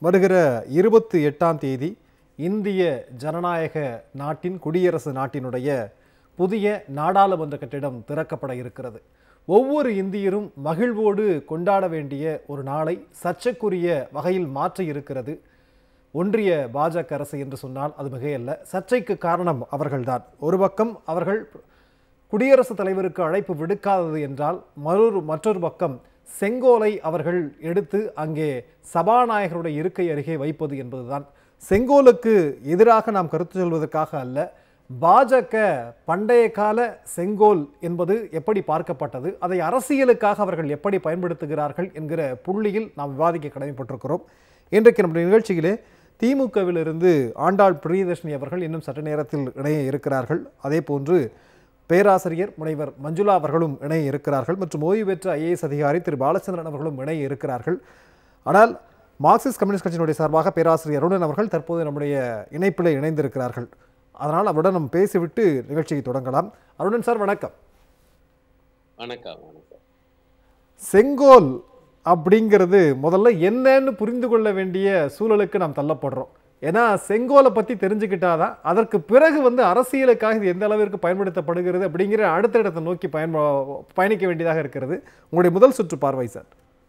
வருகிற இருபத்தி எட்டாம் தேதி இந்திய ஜனநாயக நாட்டின் குடியரசு நாட்டினுடைய புதிய நாடாளுமன்ற கட்டிடம் திறக்கப்பட இருக்கிறது ஒவ்வொரு இந்தியரும் மகிழ்வோடு கொண்டாட வேண்டிய ஒரு நாளை சர்ச்சைக்குரிய வகையில் மாற்றி இருக்கிறது ஒன்றிய பாஜக அரசு என்று சொன்னால் அது மிகையல்ல சர்ச்சைக்கு காரணம் அவர்கள்தான் ஒரு பக்கம் அவர்கள் குடியரசுத் தலைவருக்கு அழைப்பு விடுக்காதது என்றால் மற்றொரு மற்றொரு பக்கம் செங்கோலை அவர்கள் எடுத்து அங்கே சபாநாயகருடைய இருக்கை அருகே வைப்பது என்பதுதான் செங்கோலுக்கு எதிராக நாம் கருத்து சொல்வதற்காக அல்ல பாஜக பண்டைய கால செங்கோல் என்பது எப்படி பார்க்கப்பட்டது அதை அரசியலுக்காக அவர்கள் எப்படி பயன்படுத்துகிறார்கள் என்கிற புள்ளியில் நாம் விவாதிக்க கடமைப்பட்டிருக்கிறோம் இன்றைக்கு நம்முடைய நிகழ்ச்சியிலே திமுகவிலிருந்து ஆண்டாள் பிரியதர்ஷினி அவர்கள் இன்னும் சற்று நேரத்தில் இணைய இருக்கிறார்கள் அதே போன்று பேராசிரியர் முனைவர் மஞ்சுளா அவர்களும் இணைய இருக்கிறார்கள் மற்றும் ஓய்வு பெற்ற ஐஏஎஸ் அதிகாரி திரு பாலச்சந்திரன் அவர்களும் இணைய இருக்கிறார்கள் ஆனால் மார்க்சிஸ்ட் கம்யூனிஸ்ட் கட்சியினுடைய சார்பாக பேராசிரியர் அருணன் அவர்கள் தற்போது நம்முடைய இணைப்பில் இணைந்திருக்கிறார்கள் அதனால் அவருடன் நம்ம பேசிவிட்டு நிகழ்ச்சியை தொடங்கலாம் அருணன் சார் வணக்கம் வணக்கம் வணக்கம் செங்கோல் அப்படிங்கிறது முதல்ல என்னன்னு புரிந்து கொள்ள வேண்டிய சூழலுக்கு நாம் தள்ளப்படுறோம் ஏன்னா செங்கோலை பற்றி தெரிஞ்சுக்கிட்டாதான் அதற்கு பிறகு வந்து அரசியலுக்காக இது எந்த அளவிற்கு பயன்படுத்தப்படுகிறது அப்படிங்கிற அடுத்த இடத்தை நோக்கி பயன்ப பயணிக்க வேண்டியதாக இருக்கிறது உங்களுடைய முதல் சுற்று பார்வை சார்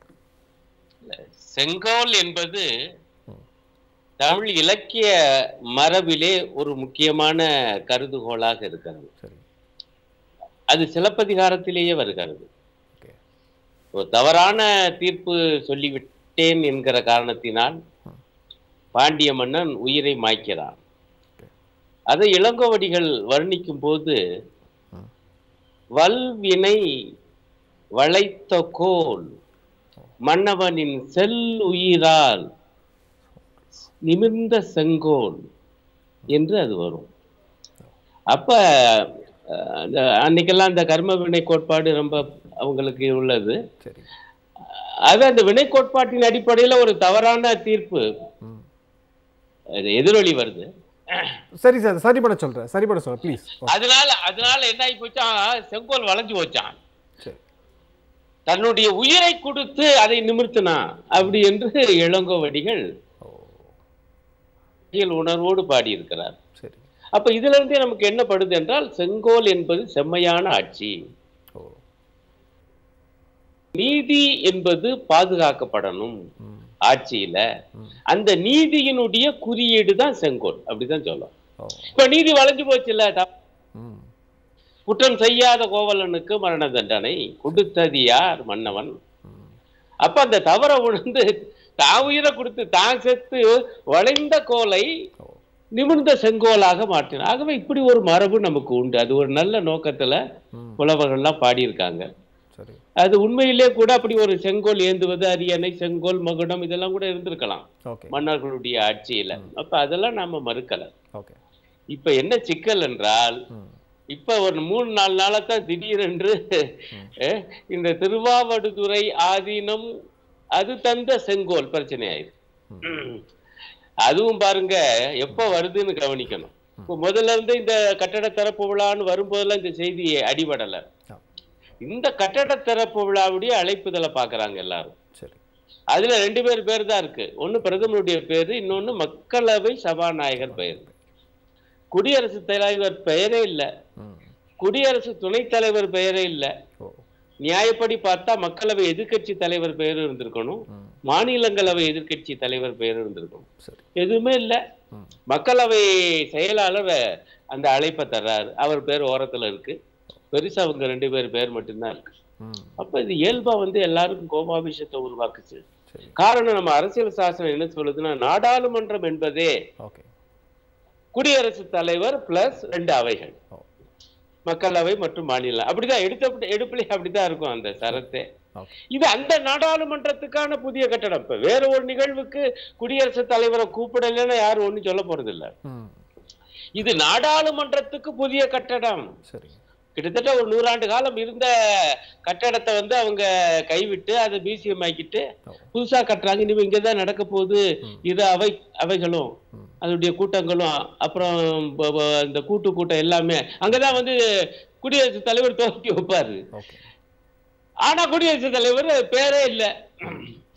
செங்கோல் என்பது தமிழ் இலக்கிய மரபிலே ஒரு முக்கியமான கருதுகோளாக இருக்கிறது சரி அது சிலப்பதிகாரத்திலேயே வருகிறது ஓகே ஒரு தவறான தீர்ப்பு சொல்லிவிட்டேன் என்கிற காரணத்தினால் பாண்டிய மன்னன் உயிரை மாய்க்கிறான் அதை இளங்கோவடிகள் வர்ணிக்கும் போது ம். வல்வினை வளைத்த கோல் மன்னவனின் செல் உயிரால் நிமிர்ந்த செங்கோல் என்று அது வரும் அப்ப அஹ், அந்த அன்னைக்கெல்லாம் அந்த கர்ம வினை கோட்பாடு ரொம்ப அவங்களுக்கு உள்ளது சரி அது அந்த வினை கோட்பாட்டின் அடிப்படையில ஒரு தவறான தீர்ப்பு ம். அது எதிரொலி வருது சரி சார் சரி பண்ண சொல்கிறேன் சரி பண்ண சொல்கிறேன் ப்ளீஸ் அதனால அதனால என்ன ஆகி போச்சான் செங்கோல் வளைஞ்சு போச்சான் சரி தன்னுடைய உயிரை கொடுத்து அதை நிமிர்த்தினான் அப்படி என்று இளங்கோவடிகள் ஓ இயல் உணர்வோடு பாடியிருக்கிறார் சரி அப்ப இதுல இருந்தே நமக்கு என்ன படுது என்றால் செங்கோல் என்பது செம்மையான ஆட்சி ஓ நீதி என்பது பாதுகாக்கப்படணும் ம் ஆட்சியில ம். அந்த நீதியினுடைய குறியீடு தான் செங்கோல் அப்படிதான் சொல்லும் ஓ இப்ப நீதி வளைஞ்சு போச்சுல்ல த- ம் குற்றம் செய்யாத கோவலனுக்கு மரண தண்டனை கொடுத்தது யார் மன்னவன் ம் அப்ப அந்த தவறை உணர்ந்து தான் உயிரை கொடுத்து தான் செத்து வளைந்த கோலை ஓ நிமிர்ந்த செங்கோலாக மாற்றினார் ஆகவே இப்படி ஒரு மரபு நமக்கு உண்டு அது ஒரு நல்ல நோக்கத்துல ம் புலவர்கள்லாம் பாடியிருக்காங்க சரி அது உண்மையிலே கூட அப்படி ஒரு செங்கோல் ஏந்துவது அரியணை செங்கோல் மகுடம் இதெல்லாம் கூட இருந்திருக்கலாம் ஓகே மன்னர்களுடைய ஆட்சியில அப்ப அதெல்லாம் நாம மறுக்கல ஓகே இப்ப என்ன சிக்கல் என்றால் ம் இப்ப ஒரு மூணு நாலு நாளாத்தான் திடீரென்று அஹ், இந்த திருவாவடுதுறை ஆதீனம் அது தந்த செங்கோல் பிரச்சனை ஆயிடுச்சு அதுவும் பாருங்க எப்ப வருதுன்னு கவனிக்கணும் இப்போ முதல்ல இருந்து இந்த கட்டட திறப்பு விழான்னு வரும்போதெல்லாம் இந்த செய்தி அடிபடல ஆ. இந்த கட்டட திறப்பு விழாவுடைய அழைப்புதலை பாக்குறாங்க எல்லாரும் சரி அதுல ரெண்டு பேர் பேர் தான் இருக்கு ஒண்ணு பிரதமருடைய பேரு இன்னொன்னு மக்களவை சபாநாயகர் பெயர் குடியரசுத் தலைவர் பெயரே இல்ல ம் குடியரசு துணைத் தலைவர் பெயரே இல்ல ஓ நியாயப்படி பார்த்தா மக்களவை எதிர்க்கட்சி தலைவர் பெயர் இருந்திருக்கணும் ம் மாநிலங்களவை எதிர்க்கட்சி தலைவர் பெயர் இருந்திருக்கணும் சரி எதுவுமே இல்ல ம் மக்களவை செயலாளர் அந்த அழைப்பை தர்றாரு அவர் பேர் ஓரத்துல இருக்கு பெருசா அவங்க ரெண்டு பேர் பேர் மட்டும்தான் இருக்கு ம் அப்ப இது இயல்பா வந்து எல்லாருக்கும் கோபாபிஷத்தை உருவாக்குச்சு சரி காரணம் நம்ம அரசியல் சாசனம் என்ன சொல்லுதுன்னா நாடாளுமன்றம் என்பதே ஓகே குடியரசுத் தலைவர் பிளஸ் ரெண்டு அவைகள் ஓ மக்களவை மற்றும் மாநிலம் அப்படிதான் எடுத்த எடுப்பிலே அப்படிதான் இருக்கும் அந்த சரத்தே ஓகே இது அந்த நாடாளுமன்றத்துக்கான புதிய கட்டடம் இப்ப வேற ஒரு நிகழ்வுக்கு குடியரசுத் தலைவரை கூப்பிடலைன்னா யாரும் ஒண்ணும் சொல்ல போறது இல்ல ம் இது நாடாளுமன்றத்துக்கு புதிய கட்டடம் சரி கிட்டத்தட்ட ஒரு நூறாண்டு காலம் இருந்த கட்டடத்தை வந்து அவங்க கைவிட்டு அதை மியூசியம் ஆக்கிட்டு ஓ புதுசா கட்டுறாங்க இனிமே இங்கதான் நடக்க போகுது ம். இது அவை அவைகளும் ம் அதனுடைய கூட்டங்களும் அப்புறம் ப- ப- இந்த கூட்டு கூட்டம் எல்லாமே அங்கதான் வந்து குடியரசுத் தலைவர் துவக்கி வைப்பாரு ஓகே ஆனா குடியரசுத் தலைவர் பேரே இல்ல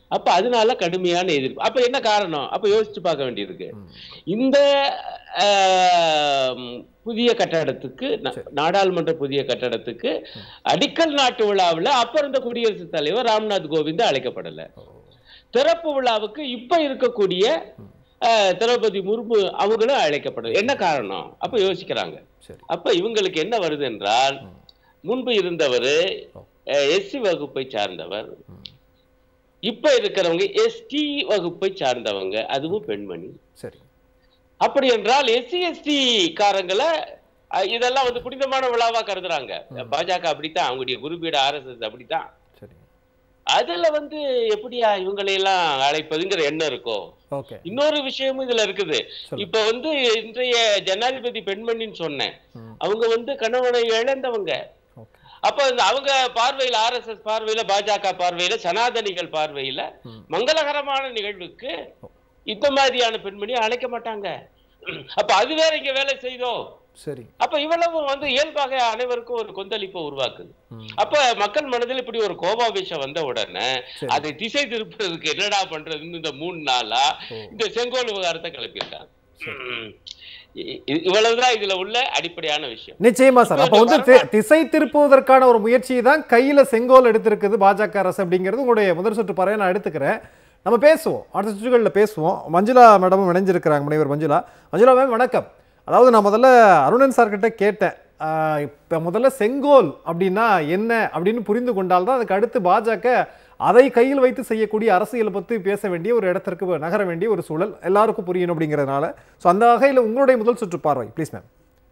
அப்ப அதனால கடுமையான எதிர்ப்பு அப்ப என்ன காரணம் அப்ப யோசிச்சு பார்க்க வேண்டியிருக்கு இந்த ஆம், புதிய கட்டடத்துக்கு நா- நாடாளுமன்ற புதிய கட்டடத்துக்கு அடிக்கல் நாட்டு விழாவில் அப்ப இருந்த குடியரசுத் தலைவர் ராம்நாத் கோவிந்த் அழைக்கப்படல திறப்பு விழாவுக்கு இப்ப இருக்கக்கூடிய அஹ், திரௌபதி முர்மு அவங்களும் அழைக்கப்படும் என்ன காரணம் அப்ப யோசிக்கிறாங்க சரி அப்ப இவங்களுக்கு என்ன வருது என்றால் முன்பு இருந்தவர் எஸ்சி வகுப்பை சார்ந்தவர் இப்ப இருக்கிறவங்க எஸ்டி வகுப்பை சார்ந்தவங்க அதுவும் பெண்மணி சரி அப்படி என்றால் எஸ்சி எஸ்டி காரங்களை அஹ், இதெல்லாம் வந்து புனிதமான விழாவா கருதுறாங்க பாஜக அப்படித்தான் அவங்களுடைய குருபீட ஆர்எஸ்எஸ் அப்படித்தான் சரி அதுல வந்து எப்படியா இவங்களை எல்லாம் அழைப்பதுங்கிற எண்ணம் இருக்கோ ஓகே இன்னொரு விஷயமும் இதுல இருக்குது சொல்லுங்க. இப்ப வந்து இன்றைய ஜனாதிபதி பெண்மணின்னு சொன்னேன் ம். அவங்க வந்து கணவனை இழந்தவங்க ஓகே அப்ப இந்த அவங்க பார்வையில ஆர்எஸ்எஸ் பார்வையில பாஜக பார்வையில சனாதனிகள் பார்வையில ம். மங்களகரமான நிகழ்வுக்கு இந்த மாதிரியான பெண்மணி அழைக்க மாட்டாங்க அப்ப அது வேற இங்க வேலை செய்தோ சரி அப்ப இவ்வளவு வந்து இயல்பாக அனைவருக்கும் ஒரு கொந்தளிப்பை உருவாக்குது ம். அப்ப மக்கள் மனதில் இப்படி ஒரு கோபாவேசம் வந்த உடனே சரி. அதை திசை திருப்புறதுக்கு என்னடா பண்றதுன்னு இந்த மூணு நாளா ஓ. இந்த செங்கோல் விவகாரத்தை கிளப்பியிருக்காங்க ம். இ- இ- இவ்வளவுதான் இதுல உள்ள அடிப்படையான விஷயம் நிச்சயமா சார் அப்போ வந்து தி- திசை திருப்புவதற்கான ஒரு முயற்சியை தான் கையில செங்கோல் எடுத்திருக்குது பாஜக அரசு அப்படிங்கிறது உங்களுடைய முதல் சுற்று பறைய நான் எடுத்துக்கிறேன் நம்ம பேசுவோம் அடுத்த சுற்றுகளில் பேசுவோம் மஞ்சுளா மேடமும் இணைஞ்சிருக்கிறாங்க முனைவர் மஞ்சுளா மஞ்சுளா மேம் வணக்கம் அதாவது நான் முதல்ல அருணன் சார்கிட்ட கேட்டேன் ஆஹ் இப்ப முதல்ல செங்கோல் அப்படின்னா என்ன அப்படின்னு புரிந்து கொண்டால்தான் அதுக்கு அடுத்து பாஜக அதை கையில் வைத்து செய்யக்கூடிய அரசியலை பற்றி பேச வேண்டிய ஒரு இடத்திற்கு நகர வேண்டிய ஒரு சூழல் எல்லாருக்கும் புரியணும் அப்படிங்கிறதுனால ஸோ அந்த வகையில் உங்களுடைய முதல் சுற்று பார்வை ப்ளீஸ் மேம்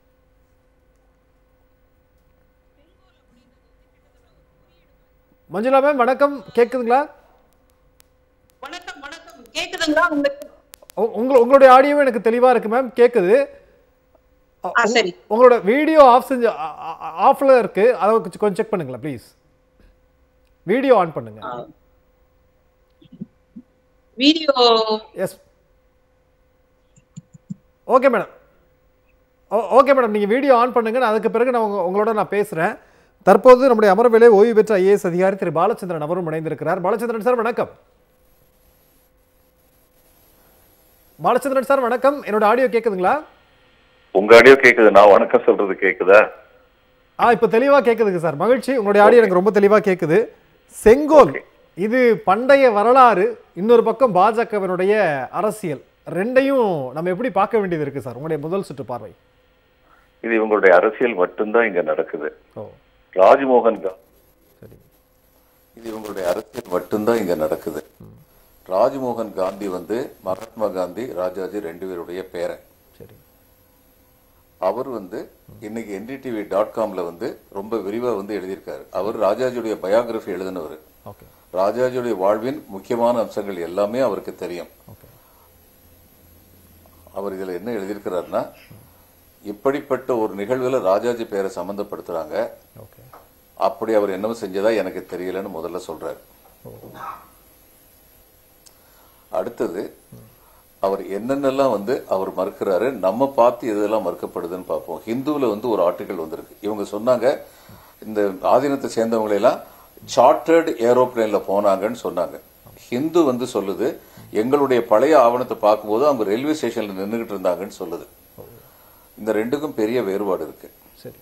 மஞ்சுளா மேம் வணக்கம் கேக்குதுங்களா வணக்கம் வணக்கம் கேக்குதுங்களா உங்களுக்கு உ- உங்க உங்களுடைய ஆடியோவும் எனக்கு தெளிவா இருக்கு மேம் கேக்குது அ- ஆ, உங்க- சரி. உங்களோட வீடியோ ஆஃப் செஞ்சு ஆஃப்ல இருக்கு அதை கொஞ்சம் கொஞ்சம் செக் பண்ணுங்களேன் ப்ளீஸ் வீடியோ ஆன் பண்ணுங்க video yes okay madam okay madam நீங்கள் வீடியோ ஆன் பண்ணுங்க நான் அதுக்கு பிறகு நான் உங்க- உங்களோட நான் பேசுகிறேன் தற்போது நம்முடைய அமரவேலை ஓய்வு பெற்ற ஐஏஎஸ் அதிகாரி திரு பாலச்சந்திரன் அவரும் இணைந்திருக்கிறார் பாலச்சந்திரன் சார் வணக்கம் பாலச்சந்திரன் சார் வணக்கம் என்னோட ஆடியோ கேட்குதுங்களா உங்க ஆடியோ கேக்குது நான் வணக்கம் சொல்றது கேக்குதா ஆ இப்போ தெளிவாக கேட்குதுங்க சார் மகிழ்ச்சி உங்களுடைய ஆடியோ எனக்கு ரொம்ப தெளிவாக கேட்குது செங்கோல் இது பண்டைய வரலாறு இன்னொரு பக்கம் பாஜகவினுடைய அரசியல் ரெண்டையும் நம்ம எப்படி பார்க்க வேண்டியது இருக்கு சார் உங்களுடைய முதல் சுற்று பார்வை இது இவங்களுடைய அரசியல் மட்டும்தான் இங்க நடக்குது ஓ ராஜ்மோகன் கா சரி இது இவங்களுடைய அரசியல் மட்டும்தான் இங்க நடக்குது ராஜ்மோகன் காந்தி வந்து மகாத்மா காந்தி ராஜாஜி ரெண்டு பேருடைய பேரன் சரி அவர் வந்து இன்னைக்கு என்டிடிவி டாட் காம்ல வந்து ரொம்ப விரிவா வந்து எழுதியிருக்காரு அவர் ராஜாஜியுடைய பயோகிராஃபி எழுதினவர் ஓகே ராஜாஜியுடைய வாழ்வின் முக்கியமான அம்சங்கள் எல்லாமே அவருக்கு தெரியும் ஓகே அவர் இதுல என்ன எழுதியிருக்கிறாருன்னா இப்படிப்பட்ட ஒரு நிகழ்வுல ராஜாஜி பேரை சம்பந்தப்படுத்துறாங்க ஓகே அப்படி அவர் என்னவோ செஞ்சதா எனக்கு தெரியலன்னு முதல்ல சொல்றாரு அடுத்தது அவர் என்னென்னலாம் வந்து அவர் மறுக்கிறாரு நம்ம பார்த்து எதெல்லாம் மறுக்கப்படுதுன்னு பார்ப்போம் ஹிந்துவில் வந்து ஒரு ஆர்டிக்கல் வந்திருக்கு இவங்க சொன்னாங்க இந்த ஆதீனத்தை சேர்ந்தவங்களை எல்லாம் சார்ட்டர்டு ஏரோப்ளேன்ல போனாங்கன்னு சொன்னாங்க ஹிந்து வந்து சொல்லுது எங்களுடைய பழைய ஆவணத்தை பார்க்கும்போது அவங்க ரயில்வே ஸ்டேஷன்ல நின்றுகிட்டு இருந்தாங்கன்னு சொல்லுது இந்த ரெண்டுக்கும் பெரிய வேறுபாடு இருக்கு சரி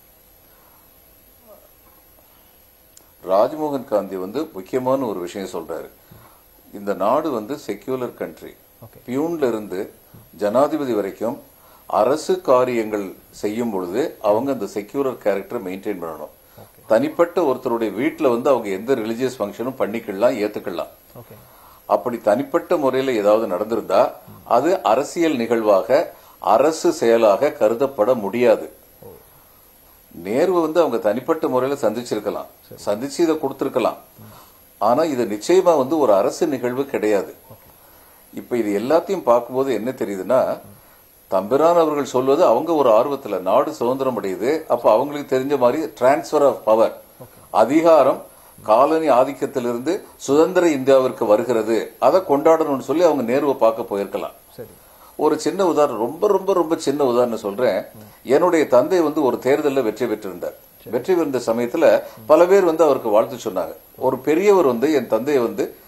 ராஜ்மோகன் காந்தி வந்து முக்கியமான ஒரு விஷயம் சொல்றாரு இந்த நாடு வந்து செக்யூலர் கண்ட்ரி Okay. பியூன்ல இருந்து ஜனாதிபதி வரைக்கும் அரசு காரியங்கள் செய்யும் பொழுது அவங்க அந்த செக்யூலர் கேரக்டர் மெயின்டைன் பண்ணணும் தனிப்பட்ட ஒருத்தருடைய வீட்டுல வந்து அவங்க எந்த ரிலிஜியஸ் ஃபங்க்ஷனும் பண்ணிக்கலாம் ஏத்துக்கலாம் ஓகே அப்படி தனிப்பட்ட முறையில் ஏதாவது நடந்திருந்தா அது அரசியல் நிகழ்வாக அரசு செயலாக கருதப்பட முடியாது நேருவை வந்து அவங்க தனிப்பட்ட முறையில சந்திச்சிருக்கலாம் சந்திச்சு இதை கொடுத்திருக்கலாம் ஆனா இது நிச்சயமா வந்து ஒரு அரசு நிகழ்வு கிடையாது இப்ப இது எல்லாத்தையும் பார்க்கும்போது என்ன தெரியுதுன்னா தம்பிரான் அவர்கள் சொல்வது அவங்க ஒரு ஆர்வத்துல நாடு சுதந்திரம் அடையுது அப்ப அவங்களுக்கு தெரிஞ்ச மாதிரி டிரான்ஸ்பர் ஆஃப் பவர் அதிகாரம் காலனி ஆதிக்கத்திலிருந்து சுதந்திர இந்தியாவிற்கு வருகிறது அதை கொண்டாடணும்னு சொல்லி அவங்க நேருவை பார்க்க போயிருக்கலாம் சரி ஒரு சின்ன உதாரணம் ரொம்ப ரொம்ப ரொம்ப சின்ன உதாரணம் சொல்றேன் என்னுடைய தந்தை வந்து ஒரு தேர்தலில் வெற்றி பெற்றிருந்தார் வெற்றி பெற்ற சமயத்துல பல பேர் வந்து அவருக்கு வாழ்த்து சொன்னாங்க ஒரு பெரியவர் வந்து என் தந்தையை வந்து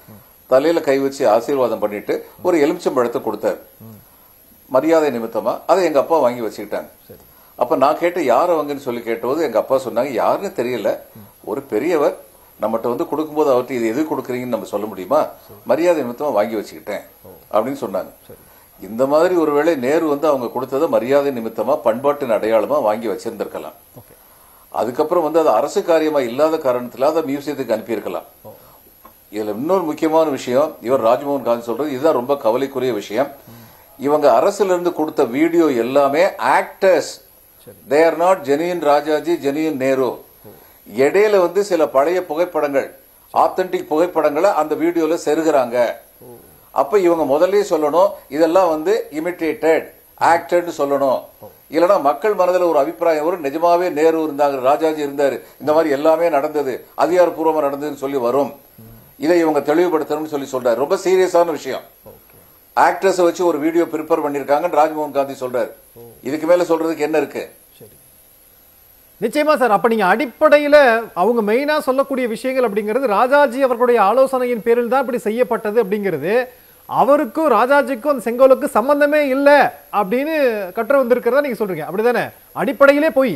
தலையில கை வச்சு ஆசீர்வாதம் பண்ணிட்டு ஒரு எலுமிச்சம்பழத்தை கொடுத்தாரு மரியாதை நிமித்தமா அதை எங்க அப்பா வாங்கி வச்சுக்கிட்டாங்க அப்ப நான் கேட்ட யார் அவங்கன்னு சொல்லி கேட்டபோது எங்க அப்பா சொன்னாங்க யாருன்னு தெரியல ஒரு பெரியவர் நம்மகிட்ட வந்து கொடுக்கும்போது அவர்கிட்ட இது எது கொடுக்குறீங்கன்னு நம்ம சொல்ல முடியுமா மரியாதை நிமித்தமா வாங்கி வச்சுக்கிட்டேன் அப்படின்னு சொன்னாங்க இந்த மாதிரி ஒருவேளை நேரு வந்து அவங்க கொடுத்ததை மரியாதை நிமித்தமா பண்பாட்டின் அடையாளமா வாங்கி வச்சிருந்திருக்கலாம் அதுக்கப்புறம் வந்து அது அரசு காரியமா இல்லாத காரணத்துல அதை மியூசியத்துக்கு அனுப்பியிருக்கலாம் இதுல இன்னொரு முக்கியமான விஷயம் இவர் ராஜ்மோகன் காந்தி சொல்றது இதுதான் ரொம்ப கவலைக்குரிய விஷயம் இவங்க அரசுல இருந்து கொடுத்த வீடியோ எல்லாமே actors they are not genuine Rajaji genuine Nehru இடையில வந்து சில பழைய புகைப்படங்கள் ஆத்தென்டிக் புகைப்படங்களை அந்த வீடியோல செருகுறாங்க அப்ப இவங்க முதல்லயே சொல்லணும் இதெல்லாம் வந்து இமிட்டேட்டட் ஆக்டட்னு சொல்லணும் இல்லனா மக்கள் மனதில் ஒரு அபிப்பிராயம் வரும் நிஜமாவே நேரு இருந்தாங்க ராஜாஜி இருந்தாரு இந்த மாதிரி எல்லாமே நடந்தது அதிகாரப்பூர்வமா நடந்ததுன்னு சொல்லி வரும் இதை இவங்க தெளிவுபடுத்தணும்னு சொல்லி சொல்றாரு ரொம்ப சீரியஸான விஷயம் ஆக்டர்ஸ் வச்சு ஒரு வீடியோ ப்ரிப்பேர் பண்ணிருக்காங்கன்னு ராஜ்மோகன் காந்தி சொல்றாரு இதுக்கு மேல சொல்றதுக்கு என்ன இருக்கு நிச்சயமா சார் அப்ப நீங்க அடிப்படையில அவங்க மெயினா சொல்லக்கூடிய விஷயங்கள் அப்படிங்கிறது ராஜாஜி அவர்களுடைய ஆலோசனையின் பேரில் தான் இப்படி செய்யப்பட்டது அப்படிங்கிறது அவருக்கும் ராஜாஜிக்கும் அந்த செங்கோலுக்கும் சம்பந்தமே இல்லை அப்படின்னு கற்று வந்திருக்கிறதா நீங்க சொல்றீங்க அப்படிதானே அடிப்படையிலே போய்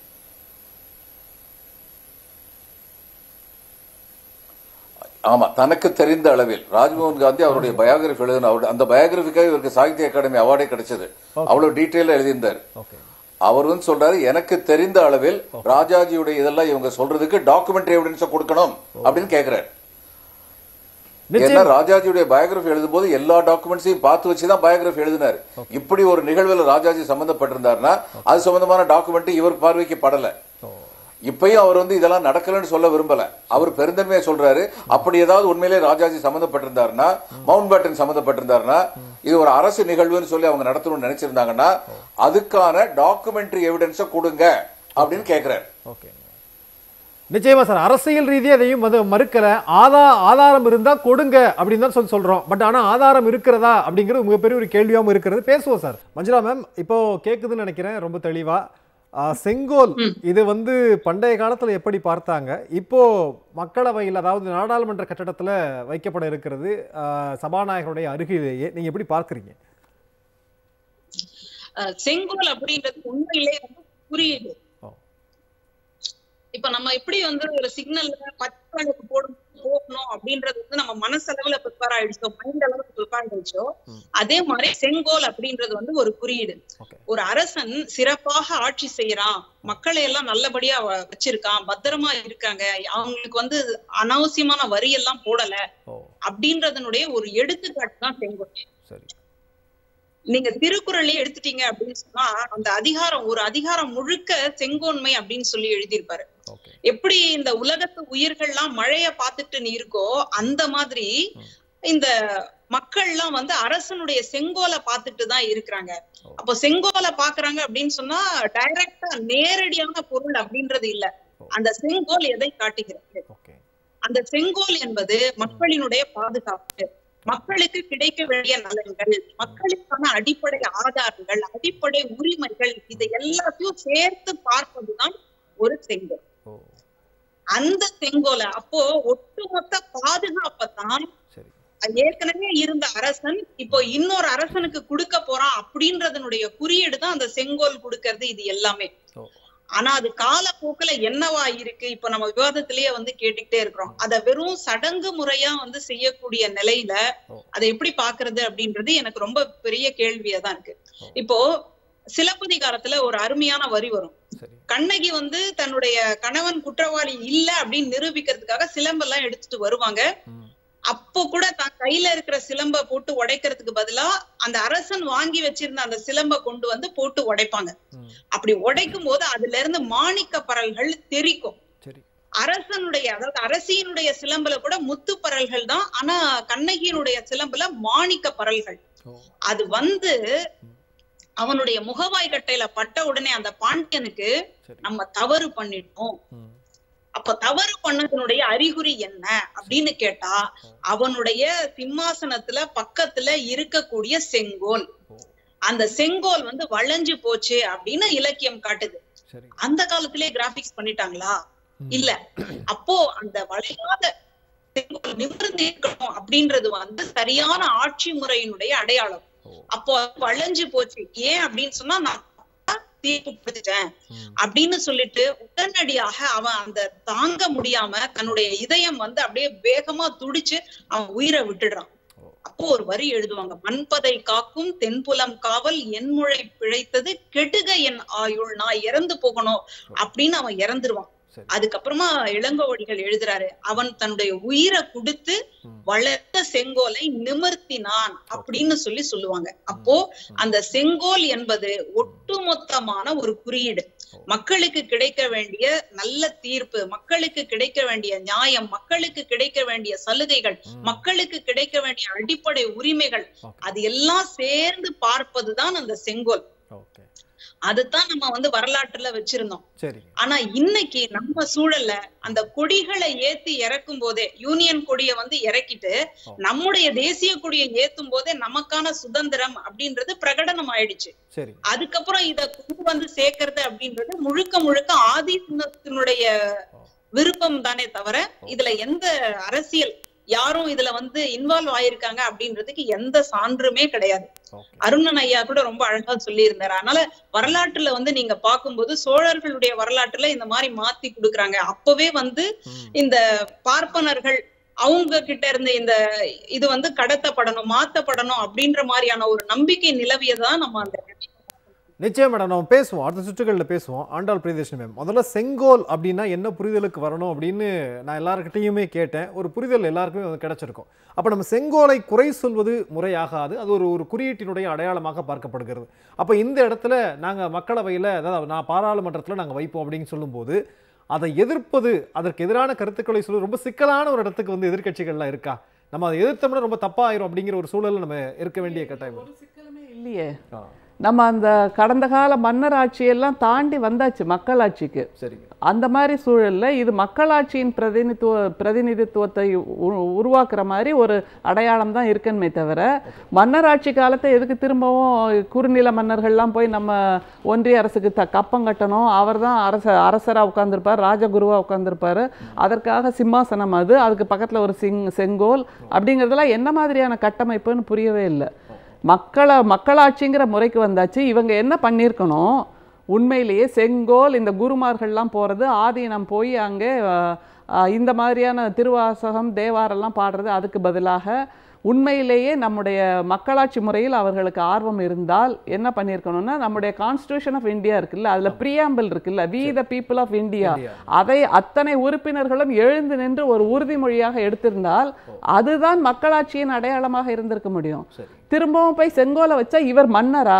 ஆமா தனக்கு தெரிந்த அளவில் ராஜ்மோகன் காந்தி அவருடைய பயோகிராஃபி எழுதின அவருடைய அந்த பயோகிராஃபிக்காக இவருக்கு சாகித்ய அகாடமி அவார்டே கிடைச்சது அவ்வளவு டீட்டெயிலா எழுதியிருந்தார் ஓகே அவர் வந்து சொல்றாரு எனக்கு தெரிந்த அளவில் ராஜாஜியுடைய இதெல்லாம் இவங்க சொல்றதுக்கு டாக்குமெண்ட்ரி எவிடன்ஸ் கொடுக்கணும் அப்படின்னு கேக்குறாரு ஏன்னா நிச்சயம் ராஜாஜியுடைய பயோகிராஃபி எழுதும்போது எல்லா டாக்குமெண்ட்ஸையும் பார்த்து வச்சு தான் பயோகிராஃபி எழுதினார் இப்படி ஒரு நிகழ்வில் ராஜாஜி சம்பந்தப்பட்டிருந்தாருன்னா அது சம்பந்தமான டாக்குமெண்ட் இவர் பார்வைக்கு படல இப்பயும் அவர் வந்து இதெல்லாம் நடக்கலன்னு சொல்ல விரும்பல அவர் பெருந்தன்மையா சொல்றாரு அப்படி ஏதாவது உண்மையிலே ராஜாஜி சம்பந்தப்பட்டிருந்தாருன்னா மவுண்ட் பேட்டன் சம்பந்தப்பட்டிருந்தாருன்னா இது ஒரு அரசு நிகழ்வுன்னு சொல்லி அவங்க நடத்தணும்னு நினைச்சிருந்தாங்கன்னா அதுக்கான டாக்குமெண்ட்ரி எவிடன்ஸை கொடுங்க அப்படின்னு கேக்குறாரு ஓகே நிச்சயமா சார் அரசியல் ரீதியா எதையும் வந்து மறுக்கல ஆதா ஆதாரம் இருந்தா கொடுங்க அப்படின்னு தான் சொல்லி சொல்றோம் பட் ஆனா ஆதாரம் இருக்கிறதா அப்படிங்கிறது மிகப்பெரிய ஒரு கேள்வியாகவும் இருக்கிறது பேசுவோம் சார் மஞ்சுளா மேம் இப்போ கேக்குதுன்னு நினைக்கிறேன் ரொம்ப தெளிவா ஆ, செங்கோல் இது வந்து பண்டைய காலத்துல எப்படி பார்த்தாங்க இப்போ மக்களவையில் அதாவது நாடாளுமன்ற கட்டடத்துல வைக்கப்பட இருக்கிறது ஆ, சபாநாயகருடைய அருகிலேயே நீங்க எப்படி பார்க்கறீங்க அஹ் செங்கோல் அப்படின்றது உண்மையிலே வந்து குறியீடு ஓ. இப்ப நம்ம எப்படி வந்து ஒரு சிக்னல்ல பச்சைக்கு போடும் போகணும் அப்படின்றது வந்து நம்ம மனசளவுல ப்ரிப்பேர் ஆயிடுச்சோ மைண்ட் அளவுக்கு ப்ரிப்பேர் ஆயிடுச்சோ அதே மாதிரி செங்கோல் அப்படின்றது வந்து ஒரு குறியீடு ஓகே ஒரு அரசன் சிறப்பாக ஆட்சி செய்யறான் மக்களை எல்லாம் நல்லபடியா வ- வச்சிருக்கான் பத்திரமா இருக்காங்க அவங்களுக்கு வந்து அனாவசியமான வரி எல்லாம் போடல ஓ அப்படின்றதனுடைய ஒரு எடுத்துக்காட்டு தான் செங்கோல் சரி நீங்க திருக்குறளே எடுத்துட்டீங்க அப்படின்னு சொன்னா அந்த அதிகாரம் ஒரு அதிகாரம் முழுக்க செங்கோன்மை அப்படின்னு சொல்லி எழுதியிருப்பாரு ஓகே எப்படி இந்த உலகத்து உயிர்கள்லாம் மழைய பார்த்துட்டு நீ இருக்கோ அந்த மாதிரி இந்த மக்கள்லாம் வந்து அரசனுடைய செங்கோலை பார்த்துட்டு தான் இருக்கிறாங்க அப்போ செங்கோலை பாக்குறாங்க அப்படின்னு சொன்னா டைரக்டா நேரடியான பொருள் அப்படின்றது இல்ல அந்த செங்கோல் எதை காட்டுகிறது ஓகே அந்த செங்கோல் என்பது மக்களினுடைய பாதுகாப்பு மக்களுக்கு கிடைக்க வேண்டிய நலன்கள் மக்களுக்கான அடிப்படை ஆதாரங்கள் அடிப்படை உரிமைகள் இதை எல்லாத்தையும் சேர்த்து பார்ப்பதுதான் ஒரு செங்கோல் ஓ அந்த செங்கோலை அப்போ ஒட்டுமொத்த பாதுகாப்பை தான் சரி ஏற்கனவே இருந்த அரசன் இப்போ இன்னொரு அரசனுக்கு கொடுக்க போறான் அப்படின்றதனுடைய குறியீடு தான் அந்த செங்கோல் கொடுக்கறது இது எல்லாமே ஓ ஆனா அது காலப்போக்குல என்னவா இருக்கு இப்ப நம்ம விவாதத்திலேயே வந்து கேட்டுக்கிட்டே இருக்கிறோம் அத வெறும் சடங்கு முறையா வந்து செய்யக்கூடிய நிலையில ஓ. அதை எப்படி பாக்குறது அப்படின்றது எனக்கு ரொம்ப பெரிய கேள்வியா தான் இருக்கு ஓ. இப்போ சிலப்பதிகாரத்துல ஒரு அருமையான வரி வரும் சரி கண்ணகி வந்து தன்னுடைய கணவன் குற்றவாளி இல்ல அப்படின்னு நிரூபிக்கிறதுக்காக சிலம்பெல்லாம் எடுத்துட்டு வருவாங்க ம் அப்போ கூட தான் கையில இருக்கிற சிலம்ப போட்டு உடைக்கிறதுக்கு பதிலா அந்த அரசன் வாங்கி வச்சிருந்த அந்த சிலம்ப கொண்டு வந்து போட்டு உடைப்பாங்க ம் அப்படி உடைக்கும் போது அதுல இருந்து மாணிக்க பரல்கள் தெரிக்கும் சரி அரசனுடைய அதாவது அரசியினுடைய சிலம்புல கூட முத்து பரல்கள் தான் ஆனா கண்ணகியினுடைய சிலம்புல மாணிக்க பரல்கள் ஓ அது வந்து அவனுடைய முகவாய் கட்டையில பட்ட உடனே அந்த பாண்டியனுக்கு சரி நம்ம தவறு பண்ணிட்டோம் ம் அப்ப தவறு பண்ணதனுடைய அறிகுறி என்ன அப்படின்னு கேட்டா அவனுடைய சிம்மாசனத்துல பக்கத்துல இருக்கக்கூடிய செங்கோல் ஓ அந்த செங்கோல் வந்து வளைஞ்சு போச்சு அப்படின்னு இலக்கியம் காட்டுது சரி அந்த காலத்திலே கிராபிக்ஸ் பண்ணிட்டாங்களா ம். இல்ல அப்போ அந்த வளையாத செங்கோல் நிமிர்ந்து இருக்கணும் அப்படின்றது வந்து சரியான ஆட்சி முறையினுடைய அடையாளம் அப்போ அது வளைஞ்சு போச்சு ஏன் அப்படின்னு சொன்னா நான் தீர்ப்பு கொடுத்துட்டேன் அப்படின்னு சொல்லிட்டு உடனடியாக அவன் அந்த தாங்க முடியாம தன்னுடைய இதயம் வந்து அப்படியே வேகமா துடிச்சு அவன் உயிரை விட்டுடுறான் அப்போ ஒரு வரி எழுதுவாங்க மண்பதை காக்கும் தென்புலம் காவல் என்முறை பிழைத்தது கெடுக என் ஆயுள் நான் இறந்து போகணும் அப்படின்னு அவன் இறந்துருவான் சரி. அதுக்கப்புறமா இளங்கோவடிகள் எழுதுறாரு அவன் தன்னுடைய உயிரை கொடுத்து ம். வளர்த்த செங்கோலை நிமிர்த்தினான் அப்படின்னு சொல்லி சொல்லுவாங்க அப்போ அந்த செங்கோல் என்பது ஒட்டுமொத்தமான ஒரு குறியீடு மக்களுக்கு கிடைக்க வேண்டிய நல்ல தீர்ப்பு மக்களுக்கு கிடைக்க வேண்டிய நியாயம் மக்களுக்கு கிடைக்க வேண்டிய சலுகைகள் மக்களுக்கு கிடைக்க வேண்டிய அடிப்படை உரிமைகள் Okay. அது எல்லாம் சேர்ந்து பார்ப்பதுதான் அந்த செங்கோல் ஓகே அதுதான் நம்ம வந்து வரலாற்றுல வச்சிருந்தோம் சரிங்க ஆனா இன்னைக்கு நம்ம சூழல்ல அந்த கொடிகளை ஏத்தி இறக்கும் போதே யூனியன் கொடியை வந்து இறக்கிட்டு ஓ. நம்முடைய தேசிய கொடியை ஏத்தும் போதே நமக்கான சுதந்திரம் அப்படின்றது பிரகடனம் ஆயிடுச்சு சரிங்க அதுக்கப்புறம் இத கொண்டு வந்து சேர்க்கறது அப்படின்றது முழுக்க முழுக்க ஆதீனத்தினுடைய விருப்பம் தானே தவிர இதுல எந்த அரசியல் யாரும் இதுல வந்து இன்வால்வ் ஆயிருக்காங்க அப்படின்றதுக்கு எந்த சான்றுமே கிடையாது ஓகே அருணன் ஐயா கூட ரொம்ப அழகா சொல்லி இருந்தாரு அதனால வரலாற்றுல வந்து நீங்க பார்க்கும்போது சோழர்களுடைய வரலாற்றுல இந்த மாதிரி மாத்தி கொடுக்குறாங்க அப்பவே வந்து ம். இந்த பார்ப்பனர்கள் அவங்க கிட்ட இருந்த இந்த இது வந்து கடத்தப்படணும் மாத்தப்படணும் அப்படின்ற மாதிரியான ஒரு நம்பிக்கை நிலவியதான் நம்ம அந்த நிச்சயம் மேடம் நம்ம பேசுவோம் அடுத்த சுற்றுகளில் பேசுவோம் ஆண்டாள் பிரியதர்ஷினி மேம் முதல்ல செங்கோல் அப்படின்னா என்ன புரிதலுக்கு வரணும் அப்படின்னு நான் எல்லாருக்கிட்டையுமே கேட்டேன் ஒரு புரிதல் எல்லாருக்குமே வந்து கிடைச்சிருக்கும் அப்போ நம்ம செங்கோலை குறை சொல்வது முறையாகாது அது ஒரு ஒரு குறியீட்டினுடைய அடையாளமாக பார்க்கப்படுகிறது அப்போ இந்த இடத்துல நாங்கள் மக்களவையில் அதாவது நான் பாராளுமன்றத்தில் நாங்கள் வைப்போம் அப்படின்னு சொல்லும்போது அதை எதிர்ப்பது அதற்கு எதிரான கருத்துக்களை சொல்லி ரொம்ப சிக்கலான ஒரு இடத்துக்கு வந்து எதிர்க்கட்சிகள்லாம் இருக்கா நம்ம அதை எதிர்த்தோம்னா ரொம்ப தப்பாயிரும் அப்படிங்கிற ஒரு சூழல்ல நம்ம இருக்க வேண்டிய கட்டாயம் ஒரு சிக்கலுமே இல்லையே ஆ, நம்ம அந்த கடந்த கால மன்னர் ஆட்சியெல்லாம் தாண்டி வந்தாச்சு மக்களாட்சிக்கு சரிங்க அந்த மாதிரி சூழல்ல இது மக்களாட்சியின் பிரதிநிதித்துவ பிரதிநிதித்துவத்தை உ- உருவாக்குற மாதிரி ஒரு அடையாளம் தான் இருக்குன்னு தவிர மன்னர் ஆட்சி காலத்தை எதுக்கு திரும்பவும் குறுநில மன்னர்கள்லாம் போய் நம்ம ஒன்றிய அரசுக்கு த கப்பம் கட்டணும் அவர் தான் அரச அரசராக உட்காந்துருப்பார் ராஜகுருவாக உட்காந்துருப்பாரு அதற்காக சிம்மாசனம் அது அதுக்கு பக்கத்தில் ஒரு சிங் செங்கோல் அப்படிங்கிறதெல்லாம் என்ன மாதிரியான கட்டமைப்புன்னு புரியவே இல்லை மக்களை மக்களாட்சிங்கிற முறைக்கு வந்தாச்சு இவங்க என்ன பண்ணியிருக்கணும் உண்மையிலேயே செங்கோல் இந்த குருமார்கள்லாம் போகிறது ஆதீனம் போய் அங்கே அஹ், அஹ், இந்த மாதிரியான திருவாசகம் தேவாரெல்லாம் பாடுறது அதுக்கு பதிலாக உண்மையிலேயே நம்முடைய மக்களாட்சி முறையில் அவர்களுக்கு ஆர்வம் இருந்தால் என்ன பண்ணியிருக்கணும்னா நம்முடைய கான்ஸ்டியூஷன் ஆஃப் இந்தியா இருக்குல்ல அதில் ப்ரியாம்பிள் இருக்குல்ல we the people of India India. அதை அத்தனை உறுப்பினர்களும் எழுந்து நின்று ஒரு உறுதிமொழியாக எடுத்திருந்தால் அதுதான் மக்களாட்சியின் அடையாளமாக இருந்திருக்க முடியும் சரி திரும்பவும் போய் செங்கோலை வச்சா இவர் மன்னரா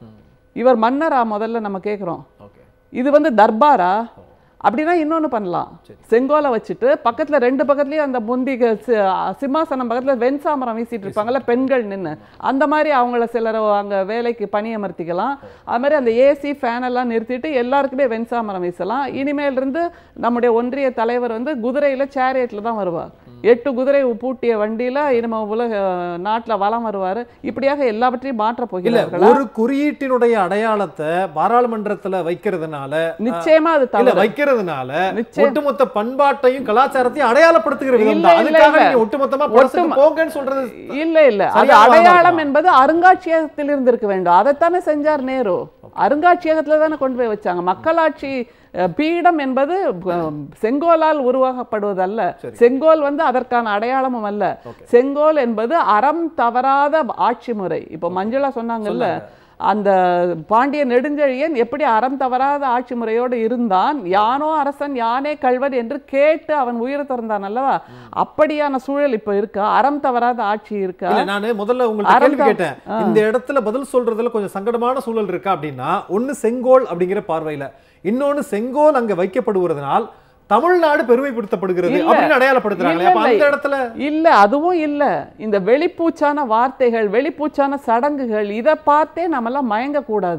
இவர் மன்னரா முதல்ல நம்ம கேட்குறோம் ஓகே இது வந்து தர்பாரா அப்படின்னா இன்னொன்னு பண்ணலாம் செங்கோலை வச்சுட்டு பக்கத்துல ரெண்டு பக்கத்துலயும் அந்த முந்தி க- சி- சிம்மாசனம் பக்கத்துல வெண்சாமரம் வீசிட்டு இருப்பாங்கல்ல பெண்கள் நின்னு அந்த மாதிரி அவங்கள சிலர் அங்க வேலைக்கு பணியமர்த்திக்கலாம் அது மாதிரி அந்த ஏசி ஃபேன் எல்லாம் நிறுத்திட்டு எல்லாருக்குமே வெண்சாமரம் வீசலாம் இனிமேல் இருந்து நம்முடைய ஒன்றிய தலைவர் வந்து குதிரையில சேரியட்ல தான் வருவார் எட்டு குதிரை பூட்டிய வண்டியில இனிமே உலக நாட்டுல வலம் வருவாரு இப்படியாக எல்லாவற்றையும் மாற்ற இல்ல போகிறார்களா ஒரு குறியீட்டினுடைய அடையாளத்தை பாராளுமன்றத்துல வைக்கிறதுனால நிச்சயமா அது இல்ல தவறு வைக்கிறதுனால நிச்சயம். ஒட்டுமொத்த பண்பாட்டையும் கலாச்சாரத்தையும் அடையாளப்படுத்துகிற விதம் இல்ல, தான் இல்ல, அதுக்காக இல்ல. நீங்க ஒட்டுமொத்தமா பழசுக்கு ஒட்டுமொ- போங்கன்னு சொல்றது இல்ல இல்ல அது சரியான வாதம் அடையாளம் தான். என்பது அருங்காட்சியகத்தில் இருந்திருக்க வேண்டும் அதைத்தானே செஞ்சார் நேரு அருங்காட்சியகத்துல தானே கொண்டு போய் வச்சாங்க மக்களாட்சி அஹ், பீடம் என்பது அஹ், செங்கோலால் உருவாக்கப்படுவதல்ல செங்கோல் வந்து அதற்கான அடையாளமும் அல்ல Okay. செங்கோல் என்பது அறம் தவறாத ஆட்சி முறை இப்போ மஞ்சுளா சொன்னாங்கல்ல அந்த பாண்டிய நெடுஞ்செழியன் எப்படி அறம் தவறாத ஆட்சி முறையோடு இருந்தான் யானோ அரசன் யானே கள்வன் என்று கேட்டு அவன் உயிரை திறந்தான் அல்லவா அப்படியான சூழல் இப்ப இருக்கா அறம் தவறாத ஆட்சி இருக்கா இல்ல நானு முதல்ல உங்களுக்கு கேள்வி அறந்தா- கேட்டேன் இந்த இடத்துல பதில் சொல்றதுல கொஞ்சம் சங்கடமான சூழல் இருக்கா அப்படின்னா ஒண்ணு செங்கோல் அப்படிங்கிற பார்வையில இன்னொன்னு செங்கோல் அங்க வைக்கப்படுவதனால் தமிழ்நாடு பெருமைப்படுத்தப்படுகிறது இல்ல. அப்படின்னு அடையாளப்படுத்துறாங்களே அப்ப இல்ல, அந்த இல்ல. இடத்துல இல்ல அதுவும் இல்ல இந்த வெளிப்பூச்சான வார்த்தைகள் வெளிப்பூச்சான சடங்குகள் இதை பார்த்தே நம்மெல்லாம் மயங்க கூடாது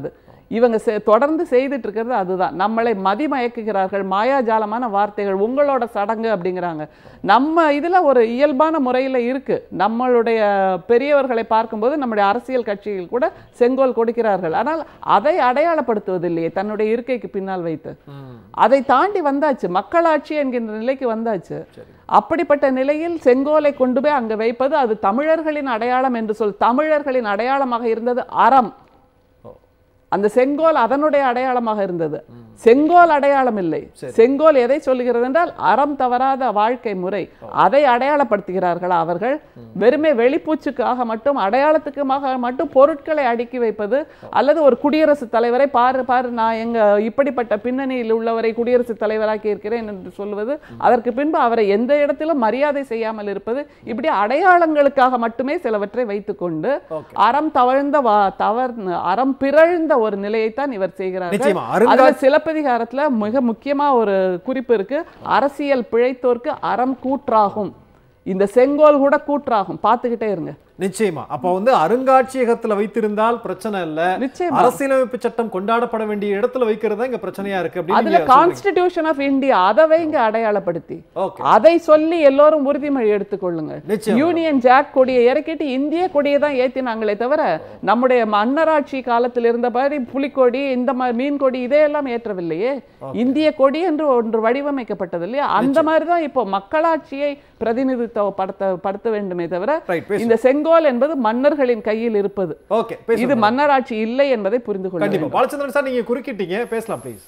இவங்க செ- தொடர்ந்து செய்துட்டு இருக்கிறது அதுதான் நம்மளை மதிமயக்குகிறார்கள் மாயாஜாலமான வார்த்தைகள் உங்களோட சடங்கு அப்படிங்கிறாங்க நம்ம இதுல ஒரு இயல்பான முறையில் இருக்கு நம்மளுடைய பெரியவர்களை பார்க்கும்போது நம்முடைய அரசியல் கட்சிகள் கூட செங்கோல் கொடுக்கிறார்கள் ஆனால் அதை அடையாளப்படுத்துவதில்லையே தன்னுடைய இருக்கைக்கு பின்னால் வைத்து அதை தாண்டி வந்தாச்சு மக்களாட்சி என்கின்ற நிலைக்கு வந்தாச்சு அப்படிப்பட்ட நிலையில் செங்கோலை கொண்டு போய் அங்க வைப்பது அது தமிழர்களின் அடையாளம் என்று சொல் தமிழர்களின் அடையாளமாக இருந்தது அறம் அந்த செங்கோல் அதனுடைய அடையாளமாக இருந்தது செங்கோல் அடையாளம் இல்லை செங்கோல் எதை சொல்லுகிறது என்றால் அறம் தவறாத வாழ்க்கை முறை அதை அடையாளப்படுத்துகிறார்களா அவர்கள் வெறுமே வெளிப்பூச்சுக்காக மட்டும் அடையாளத்துக்குமாக மட்டும் பொருட்களை அடுக்கி வைப்பது அல்லது ஒரு குடியரசுத் தலைவரை பாரு பாரு நான் எங்க இப்படிப்பட்ட பின்னணியில் உள்ளவரை குடியரசுத் தலைவராக்கி இருக்கிறேன் என்று சொல்வது அதற்கு பின்பு அவரை எந்த இடத்திலும் மரியாதை செய்யாமல் இருப்பது இப்படி அடையாளங்களுக்காக மட்டுமே சிலவற்றை வைத்துக்கொண்டு Okay. அறம் தவழ்ந்த வா- தவறு அறம் பிறழ்ந்த ஒரு நிலையைத்தான் இவர் செய்கிறார்கள் நிச்சயமா அதுல அருங்காட்சி சிலப்பதிகாரத்துல மிக முக்கியமா ஒரு குறிப்பு இருக்கு அரசியல் பிழைத்தோர்க்கு அறம் கூற்றாகும் இந்த செங்கோல் கூட கூற்றாகும் பார்த்துக்கிட்டே இருங்க நிச்சயமா அப்ப வந்து அருங்காட்சியகத்துல வைத்திருந்தால் பிரச்சனை இல்ல நிச்சயமா அரசியலமைப்பு சட்டம் கொண்டாடப்பட வேண்டிய இடத்துல வைக்கிறது தான் இங்க பிரச்சனையா இருக்கு அப்படின்னு அதுல நீங்க சொல்றீங்க. கான்ஸ்டிடியூஷன் ஆஃப் இந்தியா அதை வைங்க அடையாளப்படுத்தி Okay. அதை சொல்லி எல்லோரும் உறுதிமொழி எடுத்துக்கொள்ளுங்க நிச்சயம் யூனியன் ஜாக் கொடியை இறக்கிட்டு இந்திய கொடியை தான் ஏத்தினாங்களே தவிர நம்முடைய மன்னராட்சி காலத்தில் இருந்த மாதிரி புலிக்கொடி இந்த மாதிரி மீன் கொடி இதையெல்லாம் ஏற்றவில்லையே இந்திய கொடி என்று ஒன்று வடிவமைக்கப்பட்டது இல்லையா அந்த மாதிரி தான் இப்போ மக்களாட்சியை பிரதிநிதித்துவப்படுத்த படுத்த வேண்டுமே தவிர ரைட் பேசு இந்த செங்கோல் என்பது மன்னர்களின் கையில் இருப்பது ஓகே பேசு இது மன்னராட்சி இல்லை என்பதை புரிந்து கொள்ள கண்டிப்பா வேண்டும். பாலச்சந்திரன் சார் நீங்க குறுக்கிட்டீங்க பேசலாம் ப்ளீஸ்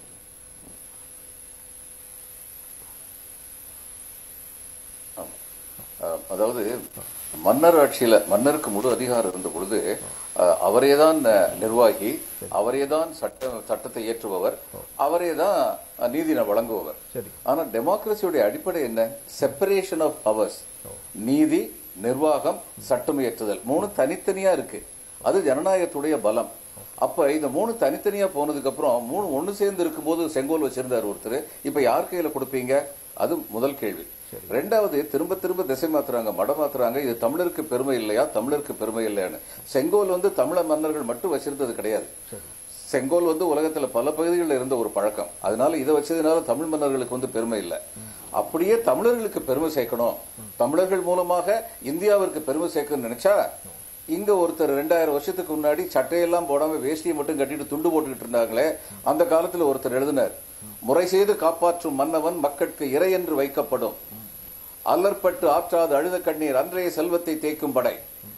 அஹ், அதாவது மன்னர் ஆட்சியில மன்னருக்கு முழு அதிகாரம் இருந்த பொழுது அஹ், அவரேதான் அஹ், நிர்வாகி அவரேதான் சட்ட சட்டத்தை இயற்றுபவர் அவரேதான் அஹ், நீதி வழங்குபவர் சரி ஆனா டெமோக்ரஸியோட அடிப்படை என்ன செப்பரேஷன் ஆஃப் பவர்ஸ் நீதி நிர்வாகம் சட்டம் இயற்றுதல் மூணு தனித்தனியா இருக்கு அது ஜனநாயகத்துடைய பலம் அப்ப இந்த மூணு தனித்தனியா போனதுக்கு அப்புறம் மூணு ஒண்ணு சேர்ந்து இருக்கும்போது செங்கோல் வச்சிருந்தார் ஒருத்தர் இப்ப யார் கையில கொடுப்பீங்க அது முதல் கேள்வி ரெண்டாவது திரும்ப திரும்ப திசை மாத்துறாங்க மடம் மாத்துறாங்க இது தமிழருக்கு பெருமை இல்லையா தமிழருக்கு பெருமை இல்லையான்னு செங்கோல் வந்து தமிழ மன்னர்கள் மட்டும் வச்சிருந்தது கிடையாது செங்கோல் வந்து உலகத்துல பல பகுதிகளில் இருந்த ஒரு பழக்கம் அதனால இதை வச்சதுனால தமிழ் மன்னர்களுக்கு வந்து பெருமை இல்லை அப்படியே தமிழர்களுக்கு பெருமை சேர்க்கணும் தமிழர்கள் மூலமாக இந்தியாவிற்கு பெருமை சேர்க்கணும்னு நினைச்சா இங்க ஒருத்தர் ரெண்டாயிரம் வருஷத்துக்கு முன்னாடி சட்டையெல்லாம் போடாம வேஷ்டியை மட்டும் கட்டிட்டு துண்டு போட்டுக்கிட்டு இருந்தாங்களே அந்த காலத்துல ஒருத்தர் எழுதினார் முறை செய்து காப்பாற்றும் மன்னவன் மக்களுக்கு இறை என்று வைக்கப்படும் அல்லற்பட்டு ஆற்றாது அழுத கண்ணீர் அன்றைய செல்வத்தை தேய்க்கும் படை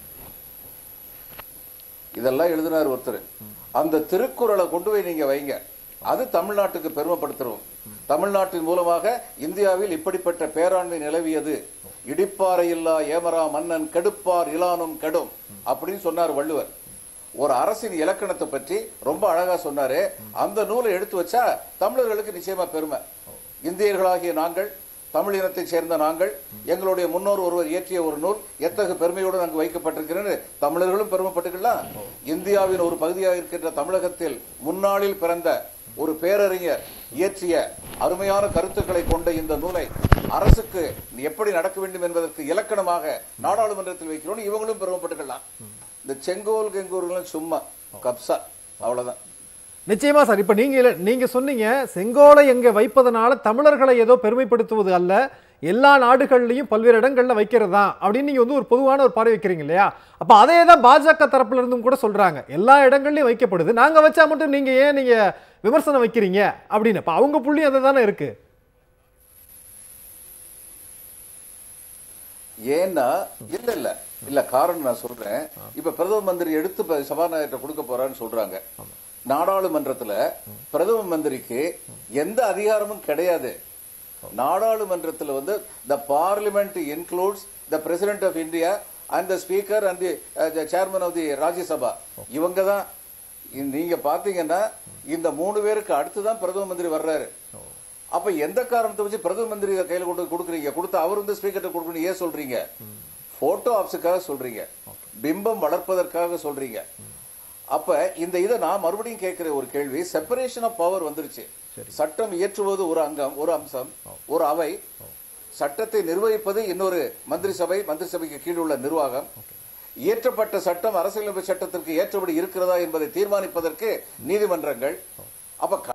இதெல்லாம் எழுதினார் ஒருத்தர் அந்த திருக்குறளை கொண்டு போய் நீங்க வைங்க அது தமிழ்நாட்டுக்கு பெருமைப்படுத்துறோம் தமிழ்நாட்டின் மூலமாக இந்தியாவில் இப்படிப்பட்ட பேராண்மை நிலவியது இடிப்பாறை இல்லா ஏமரா மன்னன் கெடுப்பார் இலானும் கெடும் அப்படின்னு சொன்னார் வள்ளுவர் ஒரு அரசின் இலக்கணத்தை பற்றி ரொம்ப அழகா சொன்னாரு அந்த நூலை எடுத்து வச்சா தமிழர்களுக்கு நிச்சயமா பெருமை இந்தியர்களாகிய நாங்கள் தமிழ் இனத்தைச் சேர்ந்த நாங்கள் எங்களுடைய முன்னோர் ஒருவர் இயற்றிய ஒரு நூல் எத்தகு பெருமையோடு அங்கு வைக்கப்பட்டிருக்கிறது தமிழர்களும் பெருமைப்பட்டுக்கலாம் இந்தியாவின் ஒரு பகுதியாக இருக்கின்ற தமிழகத்தில் முன்னாளில் பிறந்த ஒரு பேரறிஞர் இயற்றிய அருமையான கருத்துக்களை கொண்ட இந்த நூலை அரசுக்கு எப்படி நடக்க வேண்டும் என்பதற்கு இலக்கணமாக நாடாளுமன்றத்தில் வைக்கிறோம் இவங்களும் பெருமைப்பட்டுக்கலாம் இந்த செங்கோல் கெங்கூர்களும் சும்மா கப்சா அவ்வளவுதான் நிச்சயமா சார் இப்ப நீங்க இல்ல- நீங்க சொன்னீங்க செங்கோலை எங்க வைப்பதனால தமிழர்களை ஏதோ பெருமைப்படுத்துவது அல்ல எல்லா நாடுகள்லயும் பல்வேறு இடங்கள்ல வைக்கிறது தான் அப்படின்னு நீங்க வந்து ஒரு பொதுவான ஒரு பார்வை வைக்கிறீங்க இல்லையா அப்ப அதே தான் பாஜக தரப்புல இருந்தும் கூட சொல்றாங்க எல்லா இடங்கள்லயும் வைக்கப்படுது நாங்க வச்சா மட்டும் நீங்க ஏன் நீங்க விமர்சனம் வைக்கிறீங்க அப்படின்னு அப்ப அவங்க புள்ளி அதுதானே இருக்கு ஏன்னா இல்ல இல்ல இல்ல காரணம் நான் சொல்றேன் இப்ப பிரதம மந்திரி எடுத்து இப்ப சபாநாயகர்கிட்ட கொடுக்க போறான்னு சொல்றாங்க நாடாளுமன்றத்துல பிரதம மந்திரிக்கு எந்த அதிகாரமும் கிடையாது நாடாளுமன்றத்துல வந்து the parliament includes the president of India and the speaker and the chairman of the Rajya Sabha இவங்க தான் நீங்க பாத்தீங்கன்னா இந்த மூணு பேருக்கு அடுத்துதான் பிரதம மந்திரி வர்றாரு அப்ப எந்த காரணத்தை வச்சு பிரதம மந்திரி இதை கையில கொண்டு கொடுக்குறீங்க கொடுத்து அவர் வந்து ஸ்பீக்கர்ட்ட கொடுக்கணும் ஏன் சொல்றீங்க போட்டோ ஆப்ஸுக்காக சொல்றீங்க பிம்பம் வளர்ப்பதற்காக சொல்றீங்க அப்ப இந்த இதை நான் மறுபடியும் கேட்கிற ஒரு கேள்வி செப்பரேஷன் ஆஃப் பவர் வந்துருச்சு சட்டம் இயற்றுவது ஒரு அங்கம் ஒரு அம்சம் ஒரு அவை சட்டத்தை நிர்வகிப்பது இன்னொரு மந்திரி சபை மந்திரி சபைக்கு கீழ் உள்ள நிர்வாகம் இயற்றப்பட்ட சட்டம் அரசியலமைப்பு சட்டத்திற்கு ஏற்றபடி இருக்கிறதா என்பதை தீர்மானிப்பதற்கு நீதிமன்றங்கள் அப்ப க-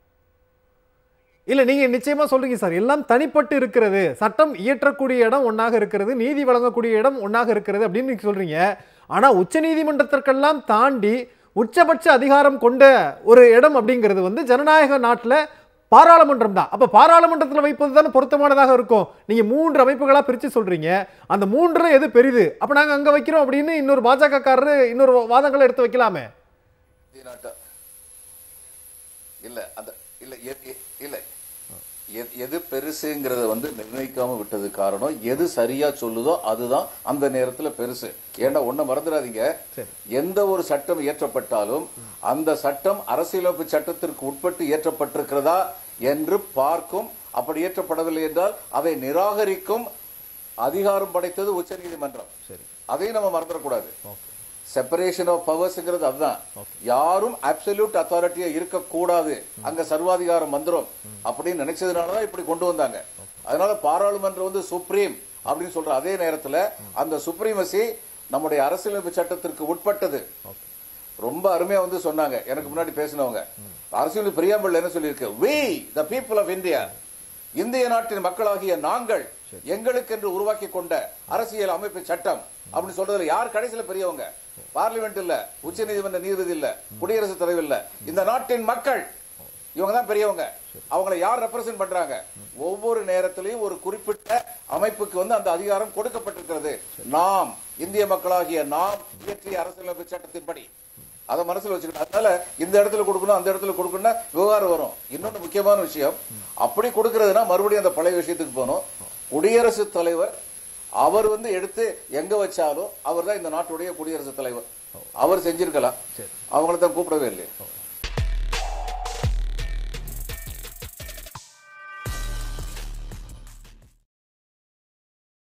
இல்ல நீங்க நிச்சயமா சொல்றீங்க சார் எல்லாம் தனிப்பட்டு இருக்கிறது சட்டம் இயற்றக்கூடிய இடம் ஒண்ணாக இருக்கிறது நீதி வழங்கக்கூடிய இடம் ஒண்ணாக இருக்கிறது அப்படின்னு நீங்க சொல்றீங்க ஆனா உச்ச நீதிமன்றத்திற்கெல்லாம் தாண்டி உச்சபட்ச அதிகாரம் கொண்ட ஒரு இடம் அப்படிங்கிறது வந்து ஜனநாயக நாட்டுல பாராளுமன்றம் தான் அப்ப பாராளுமன்றத்தில் வைப்பது தானே பொருத்தமானதாக இருக்கும் நீங்க மூன்று அமைப்புகளா பிரிச்சு சொல்றீங்க அந்த மூன்றுல எது பெரிது அப்ப நாங்க அங்க வைக்கிறோம் அப்படின்னு இன்னொரு பாஜக காரரு இன்னொரு வாதங்களை எடுத்து வைக்கலாமே இந்திய நாட்டா இல்ல அந்த இல்ல எ- எ- இல்ல எ- எது பெருசுங்கிறத வந்து நிர்ணயிக்காம விட்டது காரணம் எது சரியா சொல்லுதோ அதுதான் அந்த நேரத்துல பெருசு ஏன்னா ஒண்ணு மறந்துடாதீங்க எந்த ஒரு சட்டம் இயற்றப்பட்டாலும் அந்த சட்டம் அரசியலமைப்பு சட்டத்திற்கு உட்பட்டு இயற்றப்பட்டிருக்கிறதா என்று பார்க்கும் அப்படி இயற்றப்படவில்லை என்றால் அதை நிராகரிக்கும் அதிகாரம் படைத்தது உச்சநீதிமன்றம் அதையும் நம்ம மறந்துடக்கூடாது செப்பரேஷன் ஆஃப் பவர்ஸ்ங்கிறது அதுதான் யாரும் அப்சல்யூட் அத்தாரிட்டியா இருக்கக்கூடாது அங்க சர்வாதிகாரம் வந்துரும் அப்படின்னு நினைச்சதுனாலதான் இப்படி கொண்டு வந்தாங்க அதனால பாராளுமன்றம் வந்து சுப்ரீம் அப்படின்னு சொல்ற அதே நேரத்துல அந்த சுப்ரீமசி நம்முடைய அரசியலமைப்பு சட்டத்திற்கு உட்பட்டது ரொம்ப அருமையா வந்து சொன்னாங்க எனக்கு முன்னாடி பேசினவங்க அரசியல் பிரியாம்பல் என்ன சொல்லியிருக்கு we the people of India இந்திய நாட்டின் மக்களாகிய நாங்கள் எங்களுக்கென்று உருவாக்கி கொண்ட அரசியல் அமைப்பு சட்டம் அப்படின்னு சொல்றதுல யார் கடைசியில பெரியவங்க பார்லிமெண்ட் இல்ல உச்ச நீதிமன்ற நீதிபதி இல்ல குடியரசுத் தலைவர் இல்ல இந்த நாட்டின் மக்கள் இவங்க தான் பெரியவங்க அவங்கள யார் ரெப்ரசென்ட் பண்றாங்க ஒவ்வொரு நேரத்திலையும் ஒரு குறிப்பிட்ட அமைப்புக்கு வந்து அந்த அதிகாரம் கொடுக்கப்பட்டிருக்கிறது நாம் இந்திய மக்களாகிய நாம் இயற்றிய அரசியலமைப்பு சட்டத்தின்படி அதை மனசுல வச்சுக்கணும் அதனால இந்த இடத்துல கொடுக்கணும் அந்த இடத்துல கொடுக்கணும்னா விவகாரம் வரும் இன்னொன்னு முக்கியமான விஷயம் அப்படி கொடுக்கறதுனா மறுபடியும் அந்த பழைய விஷயத்துக்கு போகணும் குடியரசுத் தலைவர் அவர் வந்து எடுத்து எங்க வச்சாலும் அவர் தான் இந்த நாட்டுடைய குடியரசுத் தலைவர் அவர் செஞ்சிருக்கலாம் அவங்கள தான் கூப்பிடவே இல்லையே